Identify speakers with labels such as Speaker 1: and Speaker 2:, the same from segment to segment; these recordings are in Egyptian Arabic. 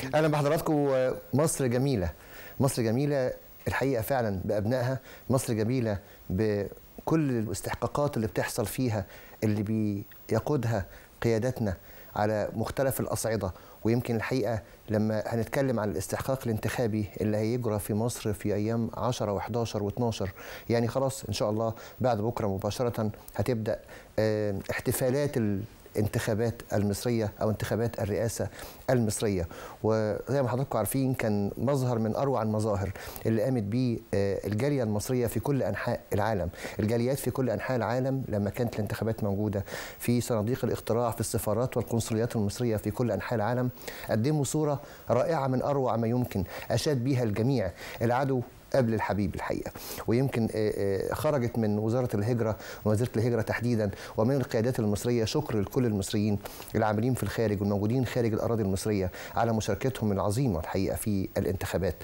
Speaker 1: اهلا بحضراتكم مصر جميله مصر جميله الحقيقه فعلا بابنائها مصر جميله بكل الاستحقاقات اللي بتحصل فيها اللي بيقودها قياداتنا على مختلف الاصعده ويمكن الحقيقه لما هنتكلم عن الاستحقاق الانتخابي اللي هيجرى في مصر في ايام 10 و11 و12 يعني خلاص ان شاء الله بعد بكره مباشره هتبدا اه احتفالات الانتخابات المصريه او انتخابات الرئاسه المصريه وزي ما حضراتكم عارفين كان مظهر من اروع المظاهر اللي قامت به الجاليه المصريه في كل انحاء العالم الجاليات في كل انحاء العالم لما كانت الانتخابات موجوده في صناديق الاقتراع في السفارات والقنصليات المصريه في كل انحاء العالم قدموا صوره رائعه من اروع ما يمكن اشاد بها الجميع العدو قبل الحبيب الحقيقه ويمكن خرجت من وزاره الهجره وزيره الهجره تحديدا ومن القيادات المصريه شكر لكل المصريين العاملين في الخارج والموجودين خارج الاراضي المصريه على مشاركتهم العظيمه الحقيقه في الانتخابات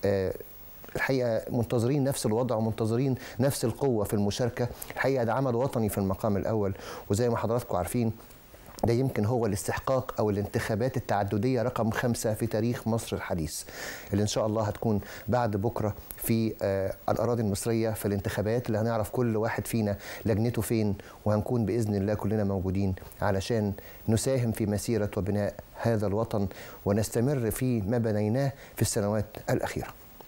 Speaker 1: الحقيقه منتظرين نفس الوضع ومنتظرين نفس القوه في المشاركه الحقيقه ده عمل وطني في المقام الاول وزي ما حضراتكم عارفين ده يمكن هو الاستحقاق او الانتخابات التعدديه رقم خمسه في تاريخ مصر الحديث اللي ان شاء الله هتكون بعد بكره في آه الاراضي المصريه في الانتخابات اللي هنعرف كل واحد فينا لجنته فين وهنكون باذن الله كلنا موجودين علشان نساهم في مسيره وبناء هذا الوطن ونستمر في ما بنيناه في السنوات الاخيره.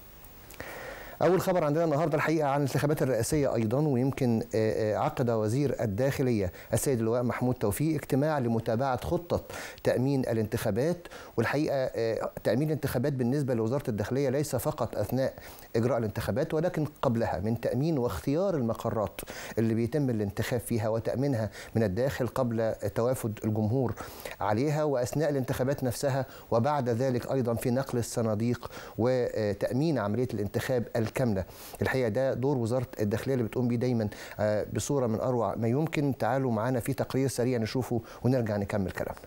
Speaker 1: أول خبر عندنا النهارده الحقيقة عن الانتخابات الرئاسية أيضا ويمكن عقد وزير الداخلية السيد اللواء محمود توفيق اجتماع لمتابعة خطة تأمين الانتخابات والحقيقة تأمين الانتخابات بالنسبة لوزارة الداخلية ليس فقط أثناء إجراء الانتخابات ولكن قبلها من تأمين واختيار المقرات اللي بيتم الانتخاب فيها وتأمينها من الداخل قبل توافد الجمهور عليها وأثناء الانتخابات نفسها وبعد ذلك أيضا في نقل الصناديق وتأمين عملية الانتخاب الكامله الحقيقه ده دور وزاره الداخليه اللي بتقوم بيه دايما بصوره من اروع ما يمكن تعالوا معانا في تقرير سريع نشوفه ونرجع نكمل كلامنا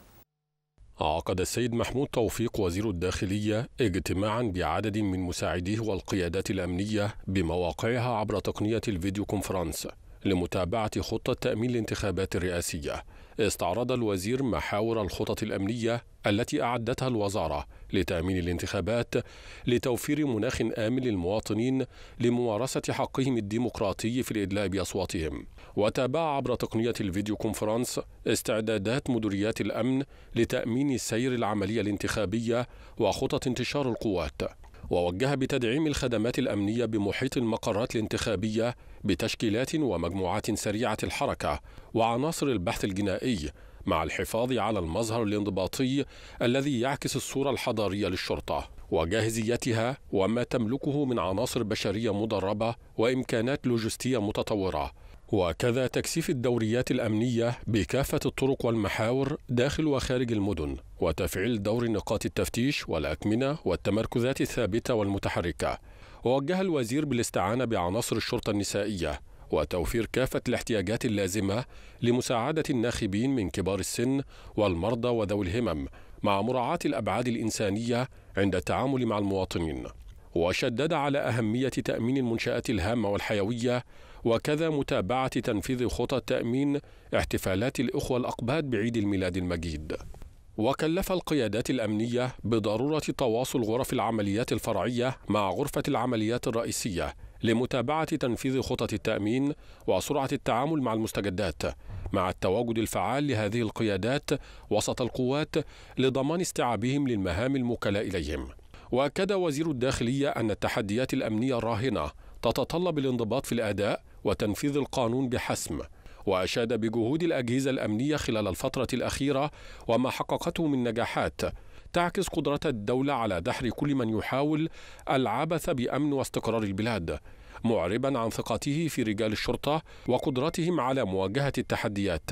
Speaker 2: عقد السيد محمود توفيق وزير الداخلية اجتماعا بعدد من مساعديه والقيادات الأمنية بمواقعها عبر تقنية الفيديو كونفرنس لمتابعة خطة تأمين الانتخابات الرئاسية استعرض الوزير محاور الخطط الأمنية التي أعدتها الوزارة لتأمين الانتخابات لتوفير مناخ آمن للمواطنين لممارسة حقهم الديمقراطي في الإدلاء بأصواتهم وتابع عبر تقنية الفيديو كونفرنس استعدادات مديريات الأمن لتأمين سير العملية الانتخابية وخطط انتشار القوات ووجه بتدعيم الخدمات الأمنية بمحيط المقرات الانتخابية بتشكيلات ومجموعات سريعة الحركة وعناصر البحث الجنائي مع الحفاظ على المظهر الانضباطي الذي يعكس الصورة الحضارية للشرطة وجاهزيتها وما تملكه من عناصر بشرية مدربة وإمكانات لوجستية متطورة وكذا تكثيف الدوريات الأمنية بكافة الطرق والمحاور داخل وخارج المدن وتفعيل دور نقاط التفتيش والأكمنة والتمركزات الثابتة والمتحركة ووجه الوزير بالاستعانة بعناصر الشرطة النسائية وتوفير كافة الاحتياجات اللازمة لمساعدة الناخبين من كبار السن والمرضى وذوي الهمم مع مراعاة الأبعاد الإنسانية عند التعامل مع المواطنين وشدد على أهمية تأمين المنشآت الهامة والحيوية وكذا متابعة تنفيذ خطط تأمين احتفالات الإخوة الأقباط بعيد الميلاد المجيد وكلف القيادات الأمنية بضرورة تواصل غرف العمليات الفرعية مع غرفة العمليات الرئيسية لمتابعة تنفيذ خطط التأمين وسرعة التعامل مع المستجدات مع التواجد الفعال لهذه القيادات وسط القوات لضمان استيعابهم للمهام الموكلة إليهم وأكد وزير الداخلية أن التحديات الأمنية الراهنة تتطلب الانضباط في الأداء وتنفيذ القانون بحسم وأشاد بجهود الأجهزة الأمنية خلال الفترة الأخيرة وما حققته من نجاحات تعكس قدرة الدولة على دحر كل من يحاول العبث بأمن واستقرار البلاد معربا عن ثقته في رجال الشرطة وقدرتهم على مواجهة التحديات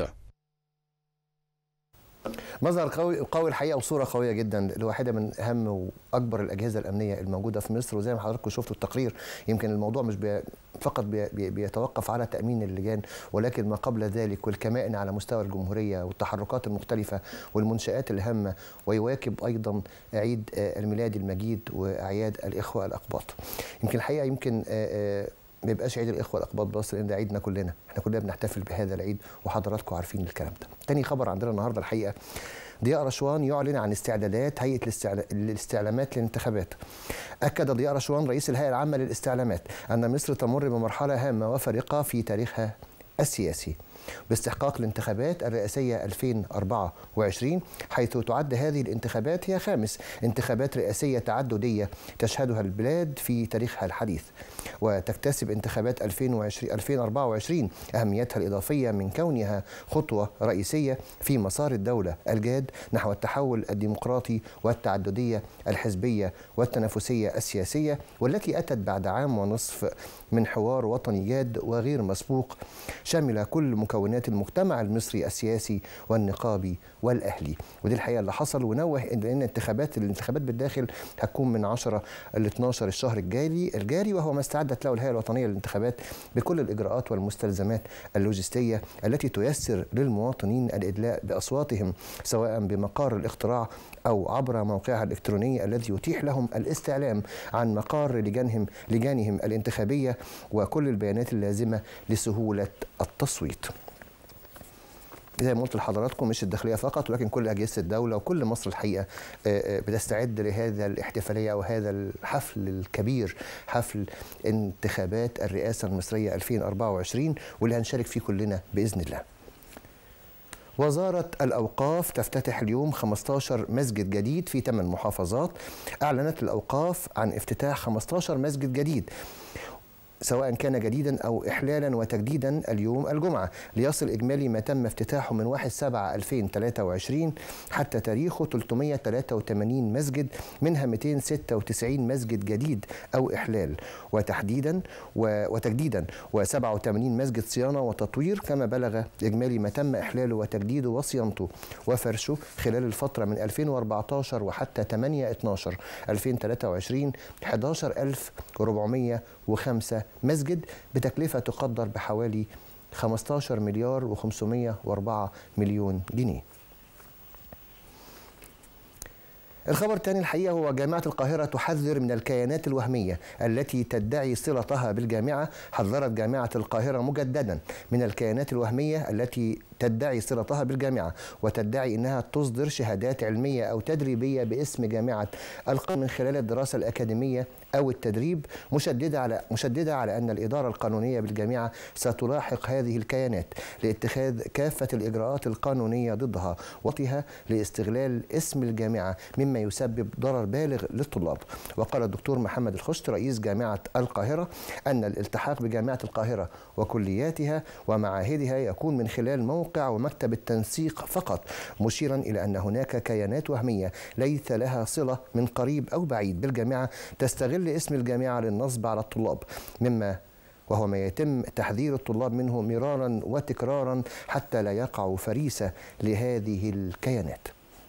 Speaker 1: مظهر قوي قوي الحقيقه وصوره قويه جدا لواحده من اهم واكبر الاجهزه الامنيه الموجوده في مصر وزي ما حضراتكم شفتوا التقرير يمكن الموضوع مش بي فقط بي بي بيتوقف على تامين اللجان ولكن ما قبل ذلك والكمائن على مستوى الجمهوريه والتحركات المختلفه والمنشات الهامه ويواكب ايضا عيد الميلاد المجيد واعياد الاخوه الاقباط يمكن الحقيقه يمكن ما يبقاش عيد الاخوه الاقباط بس لان ده عيدنا كلنا احنا كلنا بنحتفل بهذا العيد وحضراتكم عارفين الكلام ده تاني خبر عندنا النهارده الحقيقه ضياء رشوان يعلن عن استعدادات هيئة الاستعلامات للانتخابات أكد ضياء رشوان رئيس الهيئة العامة للاستعلامات أن مصر تمر بمرحلة هامة وفارقة في تاريخها السياسي باستحقاق الانتخابات الرئاسية 2024 حيث تعد هذه الانتخابات هي خامس انتخابات رئاسية تعددية تشهدها البلاد في تاريخها الحديث وتكتسب انتخابات 2020 2024 أهميتها الإضافية من كونها خطوة رئيسية في مسار الدولة الجاد نحو التحول الديمقراطي والتعددية الحزبية والتنافسية السياسية والتي أتت بعد عام ونصف من حوار وطني جاد وغير مسبوق شمل كل مكونات المجتمع المصري السياسي والنقابي والاهلي ودي الحقيقه اللي حصل ونوه ان الانتخابات الانتخابات بالداخل هتكون من 10 ل 12 الشهر الجاري الجاري وهو ما استعدت له الهيئه الوطنيه للانتخابات بكل الاجراءات والمستلزمات اللوجستيه التي تيسر للمواطنين الادلاء باصواتهم سواء بمقار الاقتراع او عبر موقعها الالكتروني الذي يتيح لهم الاستعلام عن مقار لجانهم لجانهم الانتخابيه وكل البيانات اللازمه لسهوله التصويت. زي ما قلت لحضراتكم مش الداخليه فقط ولكن كل اجهزه الدوله وكل مصر الحقيقه بتستعد لهذا الاحتفاليه او هذا الحفل الكبير حفل انتخابات الرئاسه المصريه 2024 واللي هنشارك فيه كلنا باذن الله. وزارة الأوقاف تفتتح اليوم 15 مسجد جديد في 8 محافظات أعلنت الأوقاف عن افتتاح 15 مسجد جديد سواء كان جديدا أو إحلالا وتجديدا اليوم الجمعة ليصل إجمالي ما تم افتتاحه من 1 7 2023 حتى تاريخه 383 مسجد منها 296 مسجد جديد أو إحلال وتحديدا وتجديدا و87 مسجد صيانة وتطوير كما بلغ إجمالي ما تم إحلاله وتجديده وصيانته وفرشه خلال الفترة من 2014 وحتى 8 12 2023 11405 مسجد بتكلفة تقدر بحوالي 15 مليار و504 مليون جنيه الخبر الثاني الحقيقة هو جامعة القاهرة تحذر من الكيانات الوهمية التي تدعي صلتها بالجامعة حذرت جامعة القاهرة مجددا من الكيانات الوهمية التي تدعي صلتها بالجامعة وتدعي أنها تصدر شهادات علمية أو تدريبية باسم جامعة القاهرة من خلال الدراسة الأكاديمية أو التدريب مشددة على مشددة على أن الإدارة القانونية بالجامعة ستلاحق هذه الكيانات لاتخاذ كافة الإجراءات القانونية ضدها وطها لاستغلال اسم الجامعة مما يسبب ضرر بالغ للطلاب وقال الدكتور محمد الخشت رئيس جامعة القاهرة أن الالتحاق بجامعة القاهرة وكلياتها ومعاهدها يكون من خلال موقع ومكتب التنسيق فقط مشيرا إلى أن هناك كيانات وهمية ليس لها صلة من قريب أو بعيد بالجامعة تستغل اسم الجامعة للنصب على الطلاب مما وهو ما يتم تحذير الطلاب منه مرارا وتكرارا حتى لا يقعوا فريسة لهذه الكيانات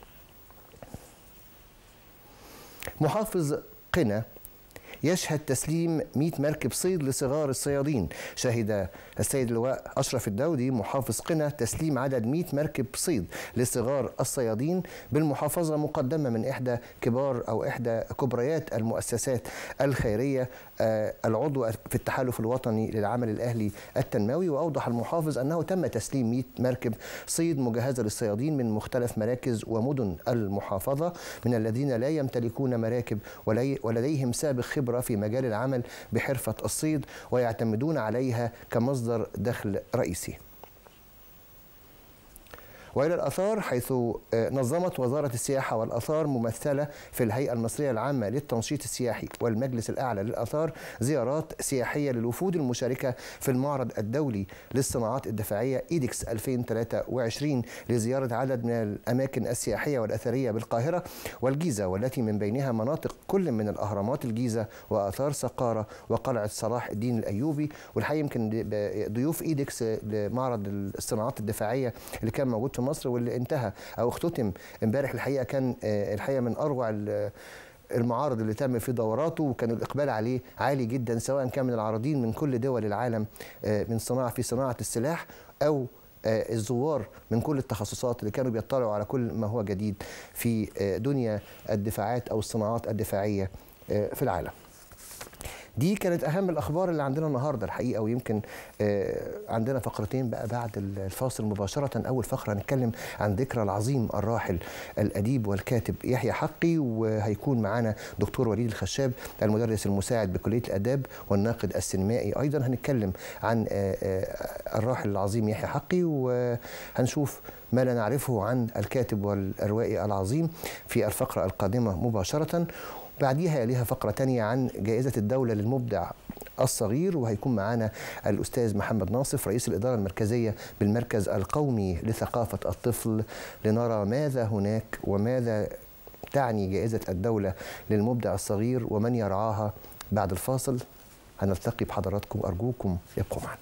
Speaker 1: محافظ قنا يشهد تسليم 100 مركب صيد لصغار الصيادين شهد السيد اللواء أشرف الدودي محافظ قنا تسليم عدد 100 مركب صيد لصغار الصيادين بالمحافظة مقدمة من إحدى كبار أو إحدى كبريات المؤسسات الخيرية العضو في التحالف الوطني للعمل الأهلي التنموي وأوضح المحافظ أنه تم تسليم 100 مركب صيد مجهزة للصيادين من مختلف مراكز ومدن المحافظة من الذين لا يمتلكون مراكب ولديهم سابق خبرة في مجال العمل بحرفة الصيد ويعتمدون عليها كمصدر دخل رئيسي والى الاثار حيث نظمت وزاره السياحه والاثار ممثله في الهيئه المصريه العامه للتنشيط السياحي والمجلس الاعلى للاثار زيارات سياحيه للوفود المشاركه في المعرض الدولي للصناعات الدفاعيه ايدكس 2023 لزياره عدد من الاماكن السياحيه والاثريه بالقاهره والجيزه والتي من بينها مناطق كل من الاهرامات الجيزه واثار سقاره وقلعه صلاح الدين الايوبي والحقيقه يمكن ضيوف ايدكس لمعرض الصناعات الدفاعيه اللي كان موجود في مصر واللي انتهى او اختتم امبارح الحقيقه كان الحقيقه من اروع المعارض اللي تم في دوراته وكان الاقبال عليه عالي جدا سواء كان من العارضين من كل دول العالم من صناعه في صناعه السلاح او الزوار من كل التخصصات اللي كانوا بيطلعوا على كل ما هو جديد في دنيا الدفاعات او الصناعات الدفاعيه في العالم. دي كانت اهم الاخبار اللي عندنا النهارده الحقيقه ويمكن آه، عندنا فقرتين بقى بعد الفاصل مباشره اول فقره هنتكلم عن ذكرى العظيم الراحل الاديب والكاتب يحيى حقي وهيكون معانا دكتور وليد الخشاب المدرس المساعد بكليه الاداب والناقد السينمائي ايضا هنتكلم عن آه، آه، الراحل العظيم يحيى حقي وهنشوف ما لا نعرفه عن الكاتب والروائي العظيم في الفقرة القادمة مباشرة بعديها يليها فقرة تانية عن جائزة الدولة للمبدع الصغير وهيكون معانا الأستاذ محمد ناصف رئيس الإدارة المركزية بالمركز القومي لثقافة الطفل لنرى ماذا هناك وماذا تعني جائزة الدولة للمبدع الصغير ومن يرعاها بعد الفاصل هنلتقي بحضراتكم أرجوكم يبقوا معنا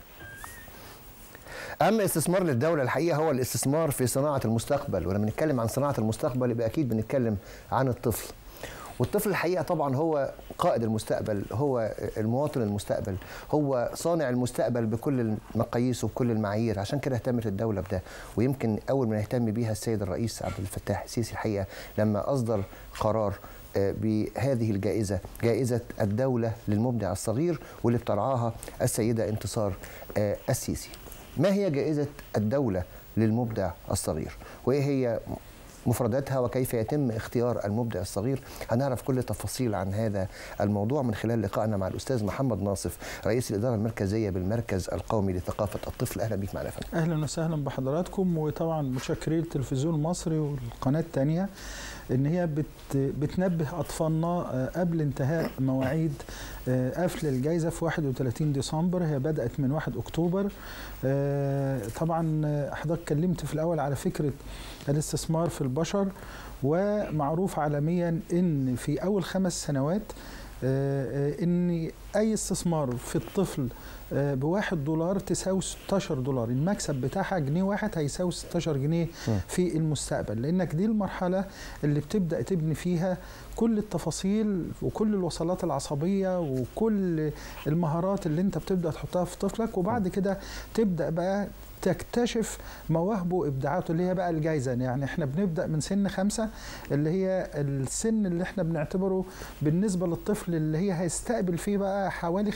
Speaker 1: اهم استثمار للدوله الحقيقه هو الاستثمار في صناعه المستقبل ولما بنتكلم عن صناعه المستقبل يبقى اكيد بنتكلم عن الطفل والطفل الحقيقه طبعا هو قائد المستقبل هو المواطن المستقبل هو صانع المستقبل بكل المقاييس وبكل المعايير عشان كده اهتمت الدوله بده ويمكن اول ما يهتم بيها السيد الرئيس عبد الفتاح السيسي الحقيقه لما اصدر قرار آه، بهذه الجائزة جائزة الدولة للمبدع الصغير واللي بترعاها السيدة انتصار آه، السيسي ما هي جائزة الدولة للمبدع الصغير وإيه هي مفرداتها وكيف يتم اختيار المبدع الصغير هنعرف كل تفاصيل عن هذا الموضوع من خلال لقائنا مع الأستاذ محمد ناصف رئيس الإدارة المركزية بالمركز القومي لثقافة الطفل أهلا بك معنا يا فندم
Speaker 3: اهلا وسهلا بحضراتكم وطبعا متشكرين التلفزيون المصري والقناه الثانيه ان هي بت بتنبه اطفالنا آه، قبل انتهاء مواعيد آه، قفل الجائزه في 31 ديسمبر هي بدات من 1 اكتوبر آه، طبعا آه، حضرتك اتكلمت في الاول على فكره الاستثمار في البشر ومعروف عالميا ان في اول خمس سنوات آه، آه، ان اي استثمار في الطفل آه، بواحد دولار تساوي 16 دولار المكسب بتاعها جنيه واحد هيساوي 16 جنيه
Speaker 1: م.
Speaker 3: في المستقبل لانك دي المرحله اللي بتبدا تبني فيها كل التفاصيل وكل الوصلات العصبيه وكل المهارات اللي انت بتبدا تحطها في طفلك وبعد كده تبدا بقى تكتشف مواهبه وابداعاته اللي هي بقى الجايزه يعني احنا بنبدا من سن خمسه اللي هي السن اللي احنا بنعتبره بالنسبه للطفل اللي هي هيستقبل فيه بقى حوالي 95%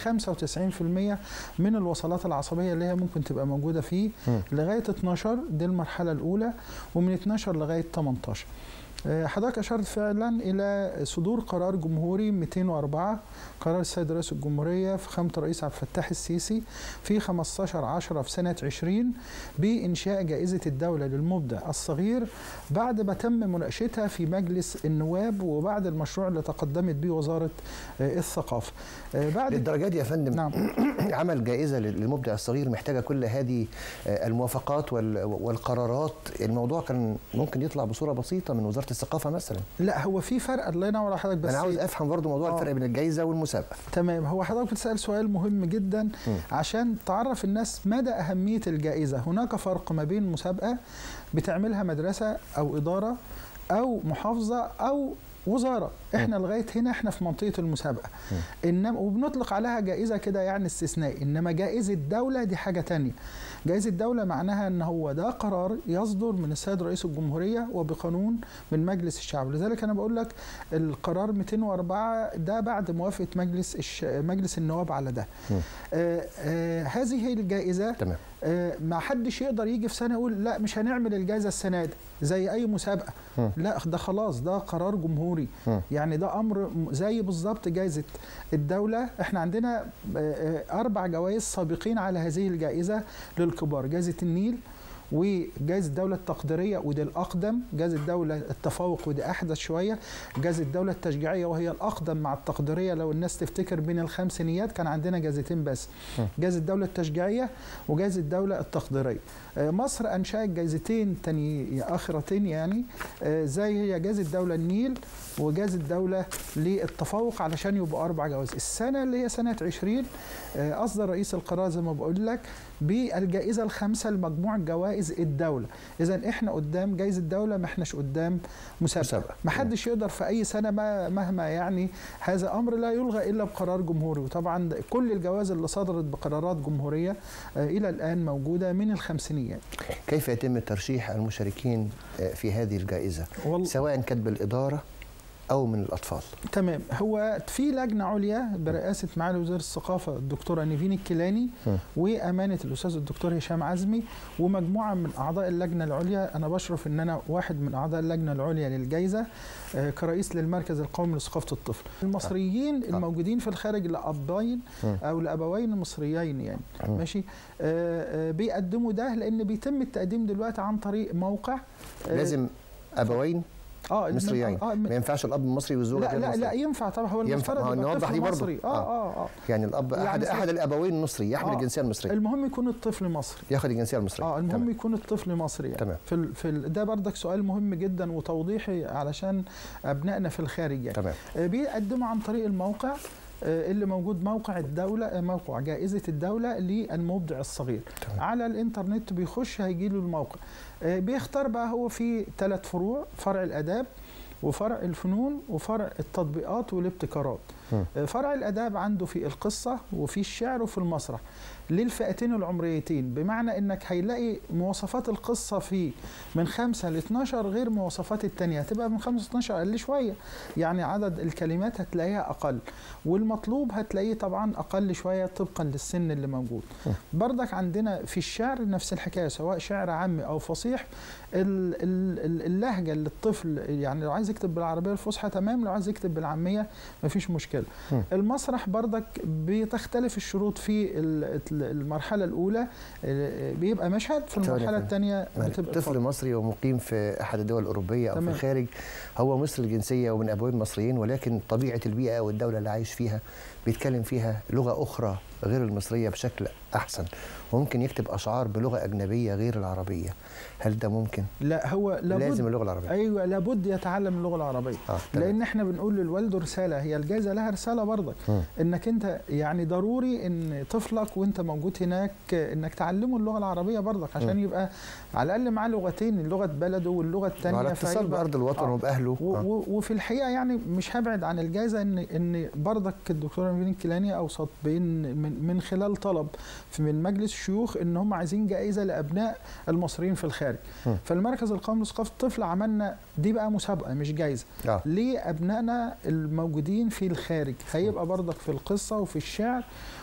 Speaker 3: من الوصلات العصبيه اللي هي ممكن تبقى موجوده فيه
Speaker 1: مم.
Speaker 3: لغايه 12 دي المرحله الاولى ومن 12 لغايه 18 آه، حضرتك اشرت فعلا الى صدور قرار جمهوري 204 قرار السيد رئيس الجمهوريه في خامه الرئيس عبد الفتاح السيسي في 15 10 في سنه 20 بانشاء جائزه الدوله للمبدع الصغير بعد ما تم مناقشتها في مجلس النواب وبعد المشروع اللي تقدمت به وزاره آه، الثقافه آه، بعد
Speaker 1: للدرجة دي يا فندم
Speaker 3: نعم
Speaker 1: عمل جائزة للمبدع الصغير محتاجة كل هذه آه، الموافقات وال- والقرارات الموضوع كان ممكن يطلع بصورة بسيطة من وزارة الثقافة مثلا
Speaker 3: لا هو في فرق الله ينور على حضرتك بس
Speaker 1: أنا عاوز أفهم برضو موضوع
Speaker 3: آه.
Speaker 1: الفرق بين الجائزة والمسابقة
Speaker 3: تمام هو حضرتك بتسأل سؤال مهم جدا
Speaker 1: م.
Speaker 3: عشان تعرف الناس مدى أهمية الجائزة هناك فرق ما بين مسابقة بتعملها مدرسة أو إدارة أو محافظة أو وزارة احنا لغاية هنا احنا في منطقة المسابقة انما وبنطلق عليها جائزة كده يعني استثنائي انما جائزة دولة دي حاجة تانية جائزة دولة معناها ان هو ده قرار يصدر من السيد رئيس الجمهورية وبقانون من مجلس الشعب لذلك انا بقول لك القرار 204 ده بعد موافقة مجلس الش... مجلس النواب على ده
Speaker 1: مم.
Speaker 3: آه آه هذه الجائزة
Speaker 1: تمام
Speaker 3: آه، ما حدش يقدر يجي في سنه يقول لا مش هنعمل الجائزه السنه دي زي اي مسابقه
Speaker 1: مم.
Speaker 3: لا ده خلاص ده قرار جمهوري
Speaker 1: مم.
Speaker 3: يعني ده امر م- زي بالظبط جائزه الدوله احنا عندنا آه، آه، اربع جوائز سابقين على هذه الجائزه للكبار جائزه النيل وجائزة الدولة التقديرية ودي الأقدم جائزة الدولة التفوق ودي أحدث شوية جائزة الدولة التشجيعية وهي الأقدم مع التقديرية لو الناس تفتكر بين الخمسينيات كان عندنا جائزتين بس
Speaker 1: م.
Speaker 3: جائزة الدولة التشجيعية وجائزة الدولة التقديرية آه، مصر أنشأت جائزتين تاني آخرتين يعني آه، زي هي جائزة الدولة النيل وجائزة الدولة للتفوق علشان يبقوا أربع جوائز السنة اللي هي سنة 20 آه، أصدر رئيس القرار زي ما بقول لك بالجائزة الخامسة لمجموع جوائز الدولة إذا إحنا قدام جائزة الدولة ما إحناش قدام مسابقة
Speaker 1: مسابقة.
Speaker 3: ما حدش يقدر في أي سنة ما مهما يعني هذا أمر لا يلغى إلا بقرار جمهوري وطبعا ده- كل الجوائز اللي صدرت بقرارات جمهورية آه، إلى الآن موجودة من الخمسينيات
Speaker 1: كيف يتم ترشيح المشاركين آه، في هذه الجائزة
Speaker 3: وال-
Speaker 1: سواء كانت بالإدارة او من الاطفال
Speaker 3: تمام هو في لجنه عليا برئاسه معالي وزير الثقافه الدكتوره نيفين الكيلاني
Speaker 1: م.
Speaker 3: وامانه الاستاذ الدكتور هشام عزمي ومجموعه من اعضاء اللجنه العليا انا بشرف ان انا واحد من اعضاء اللجنه العليا للجائزه آه، كرئيس للمركز القومي لثقافه الطفل المصريين الموجودين في الخارج لابين
Speaker 1: م.
Speaker 3: او لابوين مصريين يعني
Speaker 1: م.
Speaker 3: ماشي آه، آه، بيقدموا ده لان بيتم التقديم دلوقتي عن طريق موقع آه،
Speaker 1: لازم ابوين
Speaker 3: اه
Speaker 1: مصريين
Speaker 3: اه
Speaker 1: ما ينفعش الاب المصري والزوجه
Speaker 3: لا
Speaker 1: غير
Speaker 3: لا لا
Speaker 1: مصرية.
Speaker 3: ينفع طبعا هو
Speaker 1: ينفع.
Speaker 3: المفترض
Speaker 1: ما هو
Speaker 3: يبقى
Speaker 1: نوضح
Speaker 3: طفل
Speaker 1: دي برضه.
Speaker 3: مصري اه
Speaker 1: آه.
Speaker 3: اه اه
Speaker 1: يعني الاب
Speaker 3: يعني
Speaker 1: احد
Speaker 3: سي-
Speaker 1: احد الابوين مصري يحمل
Speaker 3: آه.
Speaker 1: الجنسيه المصريه
Speaker 3: المهم يكون الطفل مصري
Speaker 1: ياخد الجنسيه المصريه
Speaker 3: اه المهم
Speaker 1: تمام.
Speaker 3: يكون الطفل مصري يعني.
Speaker 1: تمام.
Speaker 3: في ال في ال ده بردك سؤال مهم جدا وتوضيحي علشان ابنائنا في الخارج يعني
Speaker 1: تمام
Speaker 3: آه، بيقدموا عن طريق الموقع آه، اللي موجود موقع الدولة آه، موقع جائزة الدولة للمبدع الصغير
Speaker 1: تمام.
Speaker 3: على الانترنت بيخش هيجي له الموقع آه، بيختار بقى هو في ثلاث فروع فرع الآداب وفرع الفنون وفرع التطبيقات والابتكارات
Speaker 1: مم.
Speaker 3: آه، فرع الآداب عنده في القصة وفي الشعر وفي المسرح للفئتين العمريتين بمعنى انك هيلاقي مواصفات القصة في من 5 ل 12 غير مواصفات التانية هتبقى من 5 ل 12 اقل شوية يعني عدد الكلمات هتلاقيها اقل والمطلوب هتلاقيه طبعا اقل شوية طبقا للسن اللي موجود بردك عندنا في الشعر نفس الحكاية سواء شعر عامي او فصيح ال- ال- ال- اللهجة اللي الطفل يعني لو عايز يكتب بالعربية الفصحى تمام لو عايز يكتب بالعامية مفيش مشكلة
Speaker 1: مم.
Speaker 3: المسرح بردك بتختلف الشروط في ال- المرحلة الأولى آه، بيبقى مشهد في
Speaker 1: ثواني يا
Speaker 3: المرحلة
Speaker 1: فندم.
Speaker 3: الثانية بتبقى
Speaker 1: طفل
Speaker 3: اتفضل.
Speaker 1: مصري ومقيم في احد الدول الاوروبيه او في
Speaker 3: تمام.
Speaker 1: الخارج هو مصري الجنسيه ومن ابوين مصريين ولكن طبيعه البيئه والدوله اللي عايش فيها بيتكلم فيها لغه اخرى غير المصريه بشكل احسن وممكن يكتب اشعار بلغه اجنبيه غير العربيه هل ده ممكن
Speaker 3: لا هو لابد
Speaker 1: لازم اللغه العربيه
Speaker 3: ايوه لابد يتعلم اللغه العربيه
Speaker 1: اه تمام.
Speaker 3: لان احنا بنقول للوالد رساله هي الجائزه لها رساله برضك
Speaker 1: مم.
Speaker 3: انك انت يعني ضروري ان طفلك وانت موجود هناك انك تعلمه اللغه العربيه برضك عشان
Speaker 1: مم.
Speaker 3: يبقى على الاقل معاه لغتين لغه بلده واللغه الثانيه
Speaker 1: وعلى اتصال بارض الوطن
Speaker 3: آه.
Speaker 1: وباهله
Speaker 3: و-
Speaker 1: آه.
Speaker 3: و- وفي الحقيقه يعني مش هبعد عن الجائزه ان ان برضك الدكتوره نيفين الكيلاني اوصت بين من, من خلال طلب في من مجلس الشيوخ ان هم عايزين جائزه لابناء المصريين في الخارج
Speaker 1: م.
Speaker 3: فالمركز القومي لثقافه الطفل عملنا دي بقى مسابقه مش جائزه
Speaker 1: آه.
Speaker 3: لابنائنا الموجودين في الخارج هيبقى برضك في القصه وفي الشعر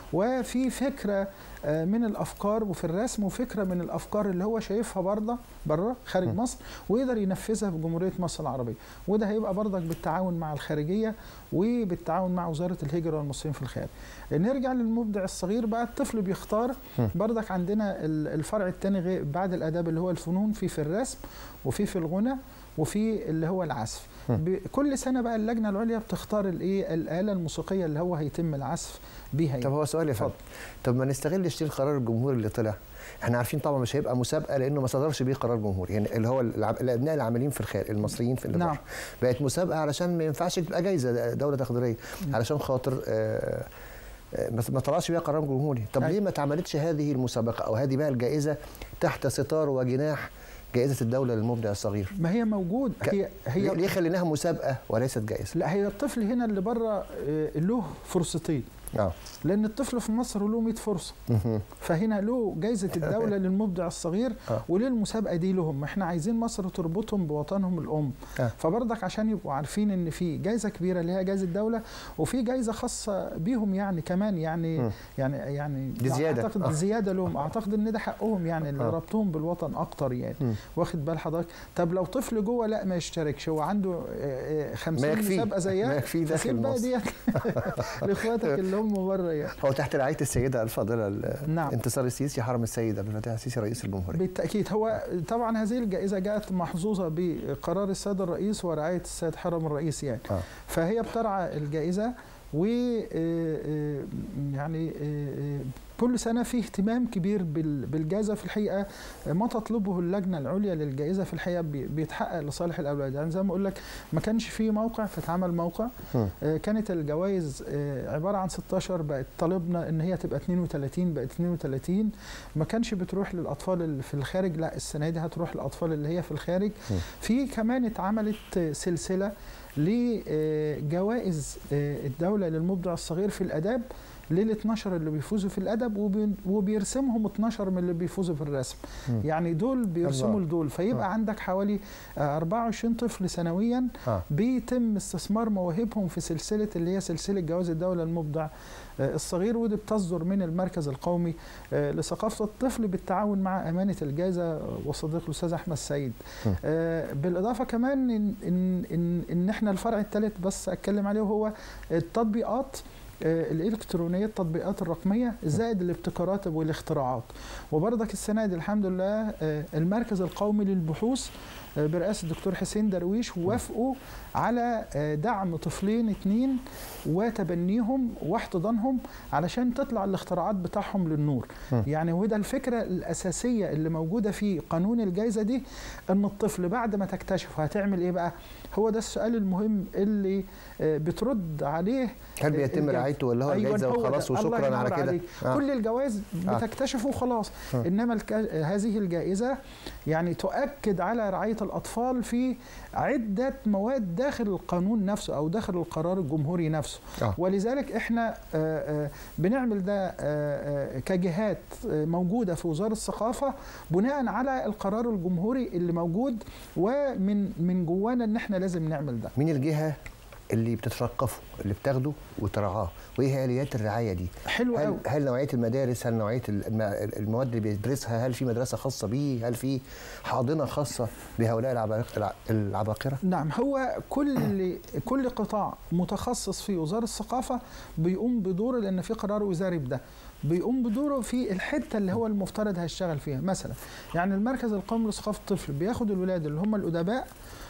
Speaker 3: وفي فكره آه، من الافكار وفي الرسم وفكره من الافكار اللي هو شايفها برضه بره خارج
Speaker 1: م.
Speaker 3: مصر ويقدر ينفذها في جمهوريه مصر العربيه وده هيبقى برضك بالتعاون مع الخارجيه وبالتعاون مع وزاره الهجره والمصريين في الخارج نرجع للمبدع الصغير بقى الطفل بيختار
Speaker 1: م.
Speaker 3: برضك عندنا ال- الفرع الثاني بعد الاداب اللي هو الفنون في في الرسم وفي في الغنى وفي اللي هو العزف
Speaker 1: م.
Speaker 3: ب- كل سنه بقى اللجنه العليا بتختار الايه الاله الموسيقيه اللي هو هيتم العزف بيها
Speaker 1: طب
Speaker 3: يعني.
Speaker 1: هو سؤال يا فندم طب ما نستغلش ليه القرار الجمهوري اللي طلع احنا عارفين طبعا مش هيبقى مسابقه لانه ما صدرش بيه قرار جمهوري يعني اللي هو الع- الابناء العاملين في الخارج المصريين في اللي
Speaker 3: نعم.
Speaker 1: بره. بقت مسابقه علشان ما ينفعش تبقى جايزه دوله تقديريه
Speaker 3: مم.
Speaker 1: علشان خاطر آه، آه، ما ما طلعش بيها قرار جمهوري طب
Speaker 3: أي.
Speaker 1: ليه ما اتعملتش هذه المسابقه او هذه بقى الجائزه تحت ستار وجناح جائزه الدوله للمبدع الصغير
Speaker 3: ما هي موجود
Speaker 1: ك-
Speaker 3: هي
Speaker 1: ليه
Speaker 3: هي
Speaker 1: ليه خليناها مسابقه وليست جائزه
Speaker 3: لا هي الطفل هنا اللي بره آه، له فرصتين
Speaker 1: اه
Speaker 3: لان الطفل في مصر له 100 فرصه
Speaker 1: مهم.
Speaker 3: فهنا له جائزه الدوله للمبدع الصغير
Speaker 1: آه.
Speaker 3: وللمسابقه دي لهم احنا عايزين مصر تربطهم بوطنهم الام
Speaker 1: آه.
Speaker 3: فبرضك عشان يبقوا عارفين ان في جائزه كبيره اللي هي جائزه الدوله وفي جائزه خاصه بيهم يعني كمان يعني
Speaker 1: مم.
Speaker 3: يعني يعني
Speaker 1: دي زيادة.
Speaker 3: اعتقد
Speaker 1: آه.
Speaker 3: زياده لهم اعتقد ان ده حقهم يعني اللي
Speaker 1: آه.
Speaker 3: ربطهم بالوطن اكتر يعني
Speaker 1: مم.
Speaker 3: واخد بال حضرتك طب لو طفل جوه لا ما يشتركش هو عنده آه، آه،
Speaker 1: ما
Speaker 3: 50
Speaker 1: يكفيه
Speaker 3: مسابقه
Speaker 1: ما
Speaker 3: زيها
Speaker 1: يكفيه داخل
Speaker 3: فسيب بقى
Speaker 1: مصر
Speaker 3: ديت لاخواتك اللي هم بره يعني
Speaker 1: هو تحت رعايه السيده الفاضله ال-
Speaker 3: نعم.
Speaker 1: انتصار السيسي حرم السيد عبد الفتاح السيسي رئيس الجمهوريه
Speaker 3: بالتأكيد هو طبعا هذه الجائزة جاءت محظوظة بقرار السيد الرئيس ورعاية السيد حرم الرئيس يعني
Speaker 1: آه.
Speaker 3: فهي بترعى الجائزة و آه، آه، يعني آه، آه، كل سنة في اهتمام كبير بال- بالجائزة في الحقيقة ما تطلبه اللجنة العليا للجائزة في الحقيقة بي- بيتحقق لصالح الأولاد يعني زي ما أقول لك ما كانش في موقع فاتعمل موقع
Speaker 1: مم.
Speaker 3: آه، كانت الجوائز آه، عبارة عن 16 بقت طالبنا ان هي تبقى 32 بقت 32 ما كانش بتروح للاطفال اللي في الخارج لا السنه دي هتروح للاطفال اللي هي في الخارج
Speaker 1: م.
Speaker 3: في كمان اتعملت آه، سلسله لجوائز الدوله للمبدع الصغير في الاداب لل 12 اللي بيفوزوا في الادب وبي- وبيرسمهم 12 من اللي بيفوزوا في الرسم
Speaker 1: مم.
Speaker 3: يعني دول بيرسموا
Speaker 1: الله.
Speaker 3: لدول فيبقى
Speaker 1: آه.
Speaker 3: عندك حوالي آه، 24 طفل سنويا
Speaker 1: اه
Speaker 3: بيتم استثمار مواهبهم في سلسله اللي هي سلسله جواز الدوله المبدع آه، الصغير ودي بتصدر من المركز القومي آه، لثقافه الطفل بالتعاون مع امانه الجائزه وصديق الاستاذ احمد سعيد
Speaker 1: م.
Speaker 3: آه، بالاضافه كمان ان ان ان, إن احنا الفرع الثالث بس اتكلم عليه هو التطبيقات آه، الالكترونيه التطبيقات الرقميه زائد الابتكارات والاختراعات وبرضك السنه دي الحمد لله آه، المركز القومي للبحوث آه، برئاسه الدكتور حسين درويش وافقوا على آه، دعم طفلين اتنين وتبنيهم واحتضانهم علشان تطلع الاختراعات بتاعهم للنور
Speaker 1: م.
Speaker 3: يعني وده الفكره الاساسيه اللي موجوده في قانون الجائزه دي ان الطفل بعد ما تكتشف هتعمل ايه بقى هو ده السؤال المهم اللي آه، بترد عليه
Speaker 1: هل بيتم
Speaker 3: الجائزة.
Speaker 1: رعايته ولا هو
Speaker 3: أيوة
Speaker 1: الجائزه
Speaker 3: هو ده.
Speaker 1: وخلاص
Speaker 3: الله
Speaker 1: وشكرا
Speaker 3: ينور
Speaker 1: على كده
Speaker 3: عليك.
Speaker 1: آه.
Speaker 3: كل الجوائز
Speaker 1: آه.
Speaker 3: بتكتشفه وخلاص
Speaker 1: آه.
Speaker 3: انما الك... هذه الجائزه يعني تؤكد على رعايه الاطفال في عده مواد داخل القانون نفسه او داخل القرار الجمهوري نفسه
Speaker 1: آه.
Speaker 3: ولذلك احنا آه، آه، بنعمل ده آه، آه، كجهات آه، موجوده في وزاره الثقافه بناء على القرار الجمهوري اللي موجود ومن من جوانا ان احنا لازم نعمل ده
Speaker 1: مين الجهه اللي بتترقفه اللي بتاخده وترعاه وايه هي اليات الرعايه دي
Speaker 3: حلو
Speaker 1: هل
Speaker 3: قوي
Speaker 1: هل نوعيه المدارس هل نوعيه الم- المواد اللي بيدرسها هل في مدرسه خاصه بيه هل في حاضنه خاصه بهؤلاء العباق- الع- العباقره
Speaker 3: نعم هو كل كل قطاع متخصص في وزاره الثقافه بيقوم بدوره لان في قرار وزاري بده بيقوم بدوره في الحته اللي هو المفترض هيشتغل فيها مثلا يعني المركز القومي لثقافه الطفل بياخد الولاد اللي هم الادباء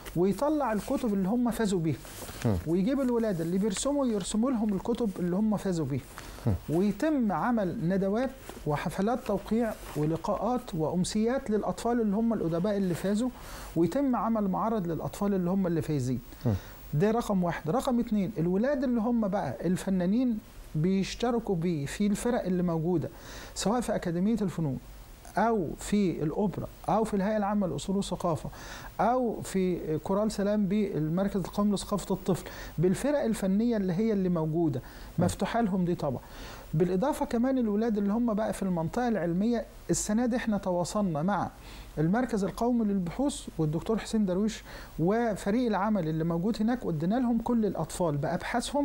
Speaker 3: ويطلع الكتب اللي هم فازوا بيها
Speaker 1: مم.
Speaker 3: ويجيب الولاد اللي بيرسموا يرسموا لهم الكتب اللي هم فازوا بيها
Speaker 1: مم.
Speaker 3: ويتم عمل ندوات وحفلات توقيع ولقاءات وامسيات للاطفال اللي هم الادباء اللي فازوا ويتم عمل معرض للاطفال اللي هم اللي فايزين
Speaker 1: مم.
Speaker 3: ده رقم واحد رقم اتنين الولاد اللي هم بقى الفنانين بيشتركوا بيه في الفرق اللي موجوده سواء في اكاديميه الفنون او في الاوبرا او في الهيئه العامه لاصول الثقافه او في كورال سلام بالمركز القومي لثقافه الطفل بالفرق الفنيه اللي هي اللي موجوده مفتوحه لهم دي طبعا بالاضافه كمان الولاد اللي هم بقى في المنطقه العلميه السنه دي احنا تواصلنا مع المركز القومي للبحوث والدكتور حسين درويش وفريق العمل اللي موجود هناك وادينا لهم كل الاطفال بابحاثهم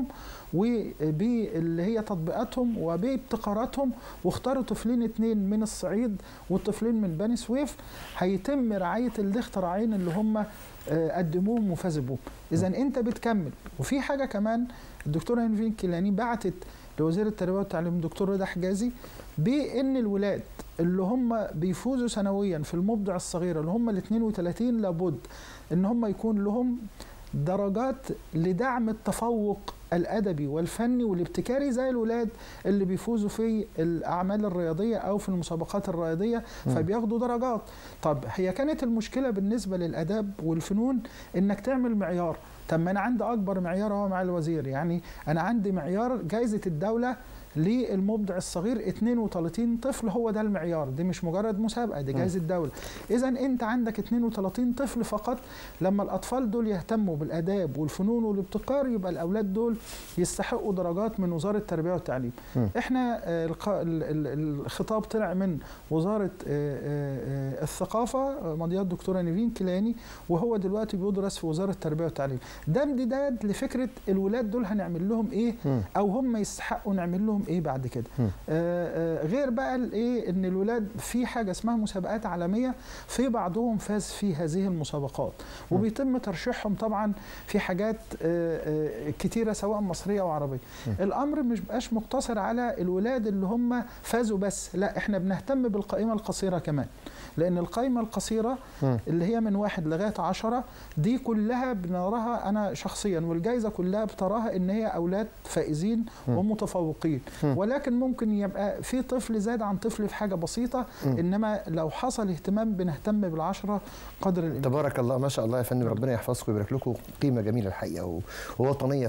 Speaker 3: وباللي هي تطبيقاتهم وبابتكاراتهم واختاروا طفلين اتنين من الصعيد والطفلين من بني سويف هيتم رعايه الاختراعين اللي هم آه، قدموهم وفازوا بهم اذا انت بتكمل وفي حاجه كمان الدكتوره هنفين كيلاني بعتت لوزير التربيه والتعليم الدكتور رضا حجازي بان الولاد اللي هم بيفوزوا سنويا في المبدع الصغير اللي هم ال 32 لابد ان هم يكون لهم درجات لدعم التفوق الادبي والفني والابتكاري زي الولاد اللي بيفوزوا في الاعمال الرياضيه او في المسابقات الرياضيه
Speaker 1: مم.
Speaker 3: فبياخدوا درجات طب هي كانت المشكله بالنسبه للاداب والفنون انك تعمل معيار طب ما انا عندي اكبر معيار هو مع الوزير يعني انا عندي معيار جائزه الدوله للمبدع الصغير 32 طفل هو ده المعيار دي مش مجرد مسابقه دي
Speaker 1: مم.
Speaker 3: جائزه دوله اذا انت عندك 32 طفل فقط لما الاطفال دول يهتموا بالاداب والفنون والابتكار يبقى الاولاد دول يستحقوا درجات من وزاره التربيه والتعليم
Speaker 1: مم.
Speaker 3: احنا آه، الق- ال- ال- الخطاب طلع من وزاره آه، آه، آه، الثقافه آه، مضيات الدكتوره نيفين كيلاني وهو دلوقتي بيدرس في وزاره التربيه والتعليم ده امتداد لفكره الولاد دول هنعمل لهم ايه
Speaker 1: مم.
Speaker 3: او هم يستحقوا نعمل لهم ايه بعد كده
Speaker 1: مم.
Speaker 3: آه، آه، غير بقى الايه ان الولاد في حاجه اسمها مسابقات عالميه في بعضهم فاز في هذه المسابقات
Speaker 1: مم.
Speaker 3: وبيتم ترشيحهم طبعا في حاجات آه، آه، كتيره سواء مصريه او عربيه
Speaker 1: مم.
Speaker 3: الامر مش بقاش مقتصر على الولاد اللي هم فازوا بس لا احنا بنهتم بالقائمه القصيره كمان لان القائمه القصيره
Speaker 1: مم.
Speaker 3: اللي هي من واحد لغايه عشرة دي كلها بنراها انا شخصيا والجائزه كلها بتراها ان هي اولاد فائزين
Speaker 1: مم.
Speaker 3: ومتفوقين
Speaker 1: مم.
Speaker 3: ولكن ممكن يبقى في طفل زاد عن طفل في حاجه بسيطه
Speaker 1: مم.
Speaker 3: انما لو حصل اهتمام بنهتم بالعشره قدر الامكان
Speaker 1: تبارك الله ما شاء الله يا فندم ربنا يحفظكم ويبارك لكم قيمه جميله الحقيقه و- ووطنيه في المقام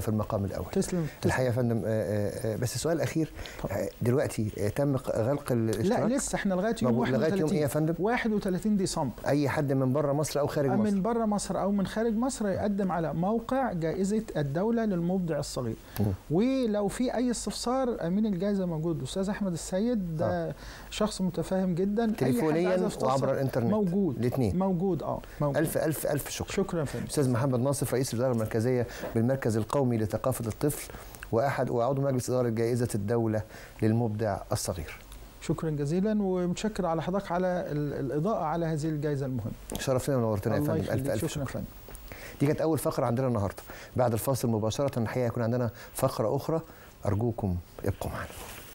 Speaker 1: جامد قوي
Speaker 3: تسلم تسلم.
Speaker 1: الحقيقه يا فندم آه، آه، آه، بس السؤال الاخير
Speaker 3: طبعا.
Speaker 1: آه، دلوقتي آه، تم غلق
Speaker 3: لا
Speaker 1: الاشتراك
Speaker 3: لسه احنا لغايه يوم
Speaker 1: موجود لغايه يوم ايه يا
Speaker 3: 31
Speaker 1: فندم
Speaker 3: 31 ديسمبر
Speaker 1: اي حد من بره مصر او خارج مصر
Speaker 3: من بره مصر او من خارج مصر يقدم على موقع جائزه الدوله للمبدع الصغير
Speaker 1: مم.
Speaker 3: ولو في اي استفسار امين الجائزه موجود الاستاذ احمد السيد ده شخص متفاهم جدا أي حد عايز
Speaker 1: تليفونيا
Speaker 3: يستفسر
Speaker 1: وعبر الانترنت
Speaker 3: موجود
Speaker 1: الاثنين
Speaker 3: موجود اه موجود
Speaker 1: الف الف الف شكر
Speaker 3: شكرا يا فندم
Speaker 1: استاذ محمد ناصف رئيس الاداره المركزيه بالمركز القومي لثقافه الطفل واحد وعضو مجلس اداره جائزه الدوله للمبدع الصغير
Speaker 3: شكرا جزيلا ومتشكر على حضرتك على ال- الاضاءه على هذه الجائزه المهمه
Speaker 1: شرفتنا ونورتنا يا
Speaker 3: الله
Speaker 1: فندم الف
Speaker 3: يخليك
Speaker 1: الف
Speaker 3: شكرا يا
Speaker 1: شكر
Speaker 3: فندم
Speaker 1: دي كانت اول فقره عندنا النهارده بعد الفاصل مباشره الحقيقه يكون عندنا فقره اخرى ارجوكم ابقوا معنا